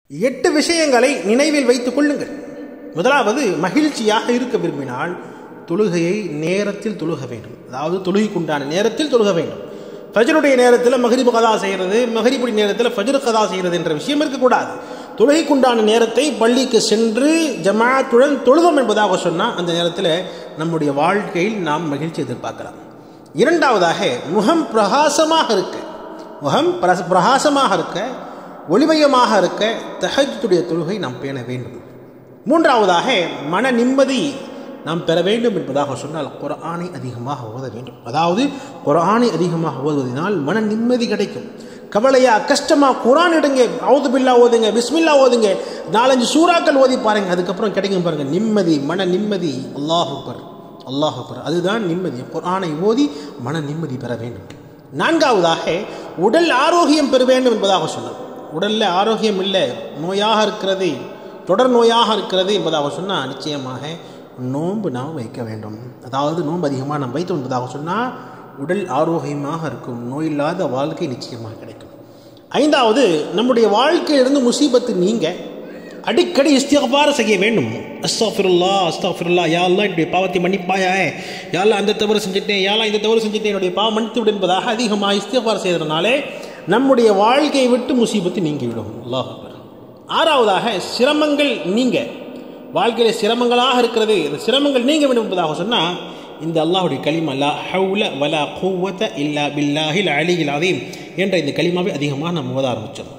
எட்டு விஷயங்களை நினைவில் வைத்துக் கொள்ளுங்கள் முதலாவது மகிழ்ச்சியாக இருக்க விரும்பினால் தொழுகையை நேரத்தில் தொழுக வேண்டும் அதாவது தொழுகைக்குண்டான நேரத்தில் தொழுக வேண்டும் ஃபஜருடைய நேரத்தில் மகரிபு கதா செய்கிறது மகரிபுடைய நேரத்தில் ஃபஜர் கதா செய்கிறது என்ற விஷயம் இருக்கக்கூடாது தொழுகைக்குண்டான நேரத்தை பள்ளிக்கு சென்று ஜமாத்துடன் தொழுதோம் என்பதாக சொன்னால் அந்த நேரத்தில் நம்முடைய வாழ்க்கையில் நாம் மகிழ்ச்சி எதிர்பார்க்கலாம் இரண்டாவதாக முகம் பிரகாசமாக இருக்க முகம் பிரச பிரகாசமாக இருக்க ஒளிமயமாக இருக்க தஹஜுடைய தொழுகை நாம் பேண வேண்டும் மூன்றாவதாக மன நிம்மதி நாம் பெற வேண்டும் என்பதாக சொன்னால் குரானை அதிகமாக ஓத வேண்டும் அதாவது குரானை அதிகமாக ஓதுவதனால் மன நிம்மதி கிடைக்கும் கவலையா கஷ்டமா குரான் எடுங்க அவுது பில்லா ஓதுங்க பிஸ்மில்லா ஓதுங்க நாலஞ்சு சூறாக்கள் ஓதி பாருங்க அதுக்கப்புறம் கிடைக்கும் பாருங்க நிம்மதி மன நிம்மதி அல்லாஹுப்பர் அல்லாஹுப்பர் அதுதான் நிம்மதி குரானை ஓதி மன நிம்மதி பெற வேண்டும் நான்காவதாக உடல் ஆரோக்கியம் பெற வேண்டும் என்பதாக சொன்னோம் உடலில் ஆரோக்கியம் இல்லை நோயாக இருக்கிறது தொடர் நோயாக இருக்கிறது என்பதாக சொன்னால் நிச்சயமாக நோன்பு நாம் வைக்க வேண்டும் அதாவது நோன்பு அதிகமாக நாம் வைத்தோம் என்பதாக சொன்னால் உடல் ஆரோக்கியமாக இருக்கும் நோயில்லாத வாழ்க்கை நிச்சயமாக கிடைக்கும் ஐந்தாவது நம்முடைய வாழ்க்கையிலிருந்து முசீபத்து நீங்க அடிக்கடி இஸ்திகபார செய்ய வேண்டும் அஸ்தாஃபிருல்லா அஸ்தாஃபிருல்லா யாரெல்லாம் என்னுடைய பாவத்தை மன்னிப்பாயா யாரெல்லாம் அந்த தவறு செஞ்சுட்டேன் யாரெல்லாம் இந்த தவறு செஞ்சுட்டேன் என்னுடைய பாவம் மன்னித்து விடு என்பதாக அதிகமாக இஸ்திகபார செய்கிறதுனாலே நம்முடைய வாழ்க்கையை விட்டு முசீபத்து நீங்கிவிடும் அல்லாஹ் ஆறாவதாக சிரமங்கள் நீங்க வாழ்க்கையில் சிரமங்களாக இருக்கிறது இந்த சிரமங்கள் நீங்க வேண்டும் என்பதாக சொன்னால் இந்த அல்லாஹுடைய கலிமா லா ஹவுல வலா கூவத்த இல்லா பில்லாஹில் அலியில் அதீம் என்ற இந்த கலிமாவை அதிகமாக நம்ம ஓத ஆரம்பித்தோம்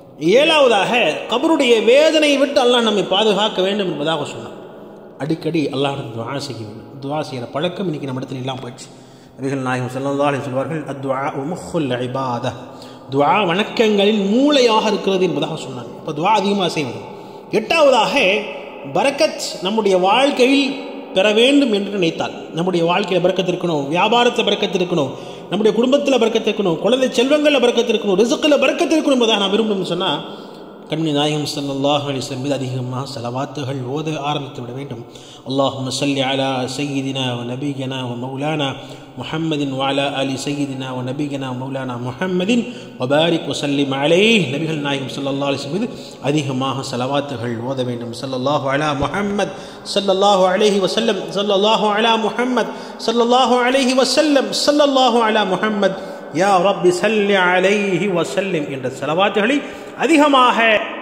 ஏழாவதாக கபருடைய வேதனையை விட்டு அல்லாஹ் நம்மை பாதுகாக்க வேண்டும் என்பதாக சொன்னான் அடிக்கடி அல்லாஹிடம் துவா செய்ய வேண்டும் துவா செய்கிற பழக்கம் இன்னைக்கு நம்ம இடத்துல எல்லாம் போயிடுச்சு நபிகள் நாயகம் செல்லந்தாலே சொல்வார்கள் அத்வா உமுல் ஐபாத துவா வணக்கங்களில் மூளையாக இருக்கிறது என்பதாக சொன்னாங்க இப்போ துவா அதிகமாக செய்வது எட்டாவதாக பரக்கத் நம்முடைய வாழ்க்கையில் பெற வேண்டும் என்று நினைத்தால் நம்முடைய வாழ்க்கையில் பறக்கத்து இருக்கணும் வியாபாரத்தில் பறக்கத்து இருக்கணும் நம்முடைய குடும்பத்தில் பறக்கத்து இருக்கணும் குழந்தை செல்வங்களில் பறக்கத்து இருக்கணும் ரிசுக்கில் பறக்கத்து இருக்கணும் என்பதாக நான் விரும்பணும்னு சொன்னால் கண்மணி நாயகம் சல்லாஹ் அலிஸ்லம் மீது அதிகமாக செலவாத்துகள் ஓத ஆரம்பித்து விட வேண்டும் அல்லாஹும் சல்லி அலா சையீதினா வ நபீகனா வ மௌலானா முஹம்மதின் வாலா அலி சையீதினா வ நபீகனா மௌலானா முஹம்மதின் வபாரிக் வசல்லிம் அலே நபிகள் நாயகம் சல்லா அலிஸ்லம் மீது அதிகமாக செலவாத்துகள் ஓத வேண்டும் சல்லல்லாஹு அலா முஹம்மத் சல்லல்லாஹு அலைஹி வசல்லம் சல்லல்லாஹு அலா முஹம்மத் சல்லல்லாஹு அலைஹி வசல்லம் சல்லல்லாஹு அலா முஹம்மத் யா ரப்பி சல்லி அலைஹி வசல்லிம் என்ற செலவாத்துகளை அதிகமாக